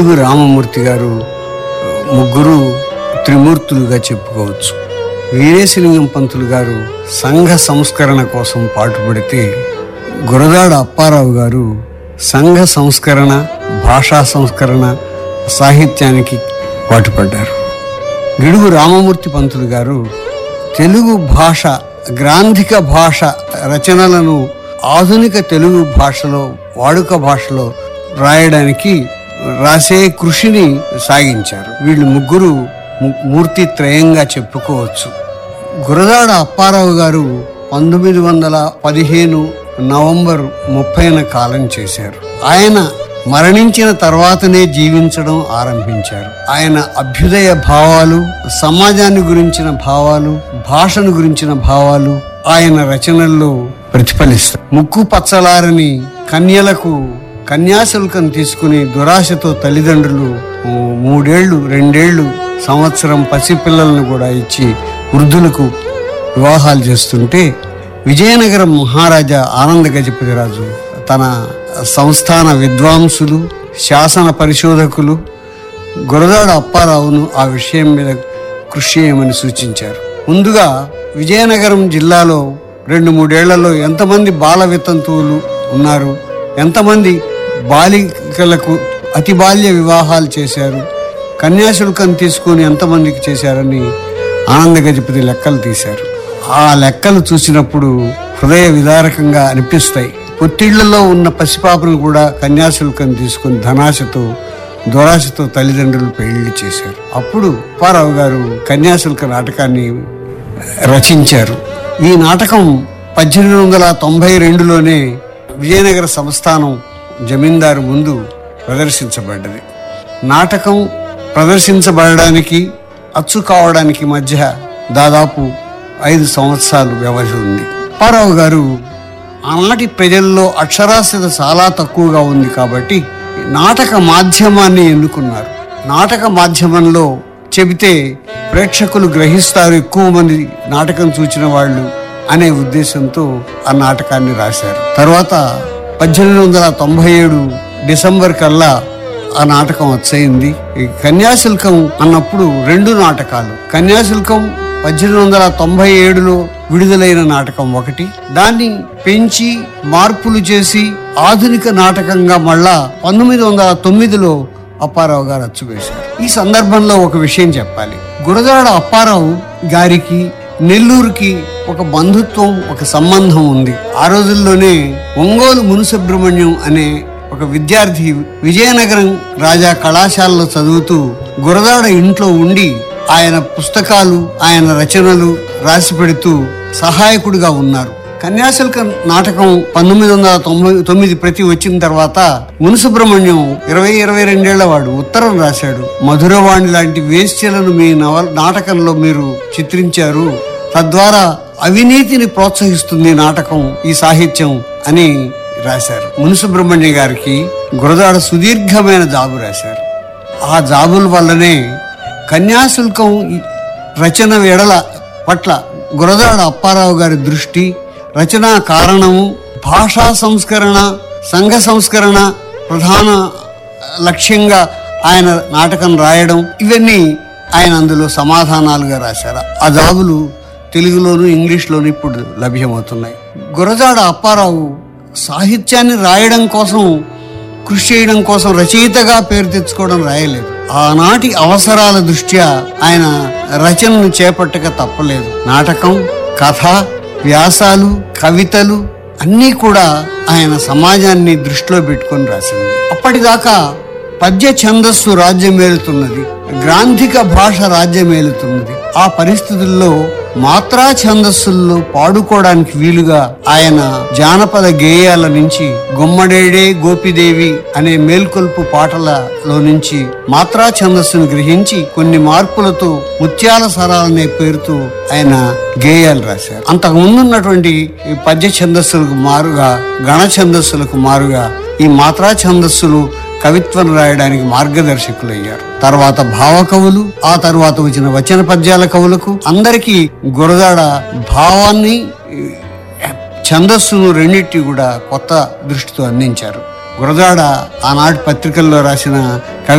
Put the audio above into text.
గిడుగు రామమూర్తి గారు ముగ్గురు త్రిమూర్తులుగా చెప్పుకోవచ్చు వీరేశలింగం పంతులు గారు సంఘ సంస్కరణ కోసం పాటుపడితే గురదాడ అప్పారావు గారు సంఘ సంస్కరణ భాషా సంస్కరణ సాహిత్యానికి పాటుపడ్డారు గిడుగు రామమూర్తి పంతులు గారు తెలుగు భాష గ్రాంధిక భాష రచనలను ఆధునిక తెలుగు భాషలో వాడుక భాషలో రాయడానికి రాసే కృషిని సాగించారు వీళ్ళు ముగ్గురు ము- మూర్తి త్రయంగా చెప్పుకోవచ్చు గురదాడ అప్పారావు గారు పంతొమ్మిది వందల పదిహేను నవంబర్ ముప్పైన కాలం చేశారు ఆయన మరణించిన తర్వాతనే జీవించడం ఆరంభించారు ఆయన అభ్యుదయ భావాలు సమాజాన్ని గురించిన భావాలు భాషను గురించిన భావాలు ఆయన రచనల్లో ప్రతిఫలిస్తాయి ముక్కు పచ్చలారని కన్యలకు కన్యాశుల్కం తీసుకుని దురాశతో తల్లిదండ్రులు ఊ, మూడేళ్లు రెండేళ్లు సంవత్సరం పసిపిల్లలను కూడా ఇచ్చి వృద్ధులకు వివాహాలు చేస్తుంటే విజయనగరం మహారాజా ఆనంద గజపతిరాజు తన సంస్థాన విద్వాంసులు శాసన పరిశోధకులు గురదాడ అప్పారావును ఆ విషయం మీద కృషి చేయమని సూచించారు ముందుగా విజయనగరం జిల్లాలో రెండు మూడేళ్లలో ఎంతమంది బాల వితంతువులు ఉన్నారు ఎంతమంది బాలికలకు అతి బాల్య వివాహాలు చేశారు కన్యాశుల్కం తీసుకుని ఎంతమందికి చేశారని ఆనంద గజపతి లెక్కలు తీశారు ఆ లెక్కలు చూసినప్పుడు హృదయ విదారకంగా అనిపిస్తాయి పొత్తిళ్లలో ఉన్న పసిపాపను కూడా కన్యాశుల్కం తీసుకుని ధనాశతో దురాశతో తల్లిదండ్రులు పెళ్లి చేశారు అప్పుడు అప్పారావు గారు కన్యాశుల్క నాటకాన్ని రచించారు ఈ నాటకం పద్దెనిమిది వందల తొంభై రెండులోనే విజయనగర సంస్థానం జమీందారు ముందు ప్రదర్శించబడ్డది నాటకం ప్రదర్శించబడడానికి అచ్చు కావడానికి మధ్య దాదాపు ఐదు సంవత్సరాలు వ్యవధి ఉంది అప్పారావు గారు ఆనాటి ప్రజల్లో అక్షరాస్యత చాలా తక్కువగా ఉంది కాబట్టి నాటక మాధ్యమాన్ని ఎన్నుకున్నారు నాటక మాధ్యమంలో చెబితే ప్రేక్షకులు గ్రహిస్తారు ఎక్కువ మంది నాటకం చూచిన వాళ్ళు అనే ఉద్దేశంతో ఆ నాటకాన్ని రాశారు తర్వాత పద్దెనిమిది వందల తొంభై ఏడు డిసెంబర్ కల్లా ఆ నాటకం వచ్చయింది ఈ కన్యాశుల్కం అన్నప్పుడు రెండు నాటకాలు కన్యాశుల్కం పద్దెనిమిది వందల తొంభై ఏడులో విడుదలైన నాటకం ఒకటి దాన్ని పెంచి మార్పులు చేసి ఆధునిక నాటకంగా మళ్ళా పంతొమ్మిది వందల తొమ్మిదిలో అప్పారావు గారు అచ్చువేశారు ఈ సందర్భంలో ఒక విషయం చెప్పాలి గురజాడ అప్పారావు గారికి నెల్లూరుకి ఒక బంధుత్వం ఒక సంబంధం ఉంది ఆ రోజుల్లోనే ఒంగోలు మునుసుబ్రహ్మణ్యం అనే ఒక విద్యార్థి విజయనగరం రాజా కళాశాలలో చదువుతూ గురదాడ ఇంట్లో ఉండి ఆయన పుస్తకాలు ఆయన రచనలు రాసి పెడుతూ సహాయకుడిగా ఉన్నారు కన్యాశుల్క నాటకం పంతొమ్మిది వందల తొంభై తొమ్మిది ప్రతి వచ్చిన తర్వాత మునుసుబ్రహ్మణ్యం ఇరవై ఇరవై రెండేళ్ల వాడు ఉత్తరం రాశాడు మధురవాణి లాంటి వేశ్యలను మీ నవ నాటకంలో మీరు చిత్రించారు తద్వారా అవినీతిని ప్రోత్సహిస్తుంది నాటకం ఈ సాహిత్యం అని రాశారు మునుసుబ్రహ్మణ్య గారికి గురదాడ సుదీర్ఘమైన జాబు రాశారు ఆ జాబుల వల్లనే కన్యాశుల్కం ఈ రచన వెడల పట్ల గురదాడ అప్పారావు గారి దృష్టి రచనా కారణము భాషా సంస్కరణ సంఘ సంస్కరణ ప్రధాన లక్ష్యంగా ఆయన నాటకం రాయడం ఇవన్నీ ఆయన అందులో సమాధానాలుగా రాశారు ఆ జాబులు తెలుగులోను ఇంగ్లీష్లోను ఇప్పుడు లభ్యమవుతున్నాయి గురజాడ అప్పారావు సాహిత్యాన్ని రాయడం కోసం కృషి చేయడం కోసం రచయితగా పేరు తెచ్చుకోవడం రాయలేదు ఆనాటి అవసరాల దృష్ట్యా ఆయన రచనను చేపట్టక తప్పలేదు నాటకం కథ వ్యాసాలు కవితలు అన్నీ కూడా ఆయన సమాజాన్ని దృష్టిలో పెట్టుకొని రాసింది అప్పటిదాకా పద్య ఛందస్సు రాజ్యమేలుతున్నది గ్రాంధిక భాష రాజ్యమేలుతున్నది ఆ పరిస్థితుల్లో మాత్రా ఛందస్సుల్లో పాడుకోవడానికి వీలుగా ఆయన జానపద గేయాల నుంచి గుమ్మడేడే గోపిదేవి అనే మేల్కొల్పు పాటలలో నుంచి మాత్రా ఛందస్సును గ్రహించి కొన్ని మార్పులతో ముత్యాల సరాలనే పేరుతో ఆయన గేయాలు రాశారు అంతకు ముందున్నటువంటి ఈ పద్య ఛందస్సులకు మారుగా గణ ఛందస్సులకు మారుగా ఈ మాత్రా ఛందస్సులు కవిత్వం రాయడానికి మార్గదర్శకులయ్యారు తర్వాత భావకవులు ఆ తర్వాత వచ్చిన వచన పద్యాల కవులకు అందరికీ గురదాడ భావాన్ని ఛందస్సును రెండింటి కూడా కొత్త దృష్టితో అందించారు గురదాడ ఆనాటి పత్రికల్లో రాసిన కవి